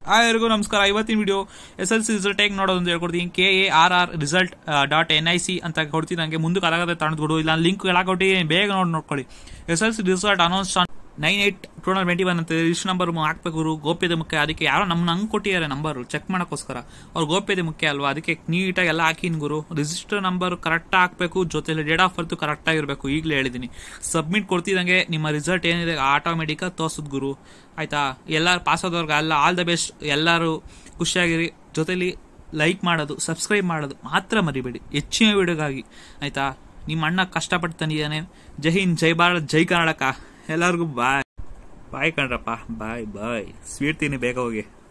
ಎಲ್ಲರಿಗೂ ನಮಸ್ಕಾರ ಇವತ್ತಿನ video S L C result ಹೇಗೆ ನೋಡೋದು ಅಂತ ಹೇಳ್ಕೊಡ್ತೀನಿ K A R R result dot N I C ಅಂತ ಕೊಡ್ತೀನಿ ನನಗೆ ಮುಂದಕ್ಕೆ ಅದಾಗತ್ತೆ ತಗೊಂಡ್ಬಿಡು ಇಲ್ಲ ಲಿಂಕ್ ಕೊಟ್ಟು ಬೇಗ ನೋಡಿ ನೋಡ್ಕೊಳ್ಳಿ S L C result announce nine eight two thousand twenty one ಅಂತ ಇಷ್ಟು ನಂಬರ್ ಹಾಕ್ಬೇಕು ಗುರು ಗೋಪ್ಯತೆ ಮುಖ್ಯ ಅದಕ್ಕೆ ಯಾರೋ ನಮ್ಮ ನಂಗೆ ಕೊಟ್ಟಿದ್ದಾರೆ ನಂಬರ್ ಚೆಕ್ ಮಾಡೋಕ್ಕೋಸ್ಕರ ಅವ್ರ ಗೋಪ್ಯತೆ ಮುಖ್ಯ ಅಲ್ವಾ ಅದಕ್ಕೆ ನೀಟಾಗಿ ಎಲ್ಲ ಹಾಕಿನ್ ಗುರು ರಿಜಿಸ್ಟರ್ ನಂಬರ್ ಕರೆಕ್ಟ್ ಹಾಕಬೇಕು ಜೊತೆಲಿ ಡೇಟ್ ಆಫ್ ಬರ್ತು ಕರೆಕ್ಟ್ ಆಗಿರಬೇಕು ಈಗಲೇ ಹೇಳಿದ್ದೀನಿ ಸಬ್ಮಿಟ್ ಕೊಡ್ತಿದ್ದಂಗೆ ನಿಮ್ಮ ರಿಸಲ್ಟ್ ಏನಿದೆ ಆಟೋಮೆಟಿಕ್ ತೋರ್ಸುದ್ ಗುರು ಆಯ್ತಾ ಎಲ್ಲರೂ ಪಾಸ್ ಆದವ್ರಿಗೆ ಅಲ್ಲ ಆಲ್ ದ ಬೆಸ್ಟ್ ಎಲ್ಲರೂ ಖುಷಿಯಾಗಿರಿ ಜೊತೆಲಿ ಲೈಕ್ ಮಾಡೋದು ಸಬ್ಸ್ಕ್ರೈಬ್ ಮಾಡೋದು ಮಾತ್ರ ಮರಿಬೇಡಿ ಹೆಚ್ಚಿನ ವಿಡಿಯೋಗಾಗಿ ಆಯ್ತಾ ನಿಮ್ಮ ಅಣ್ಣ ಕಷ್ಟಪಟ್ಟು ತಂದಿದ್ದಾನೆ ಜೈ ಹಿಂದ್ ಜೈ ಭಾರತ್ ಜೈ ಕರ್ನಾಟಕ ಎಲ್ಲರಿಗೂ ಬಾಯ್ ಬಾಯ್ ಕಣ್ರಪ್ಪ ಬಾಯ್ ಬಾಯ್ ಸ್ವೀಟ್ ತಿನ್ನಿ ಬೇಗ ಹೋಗಿ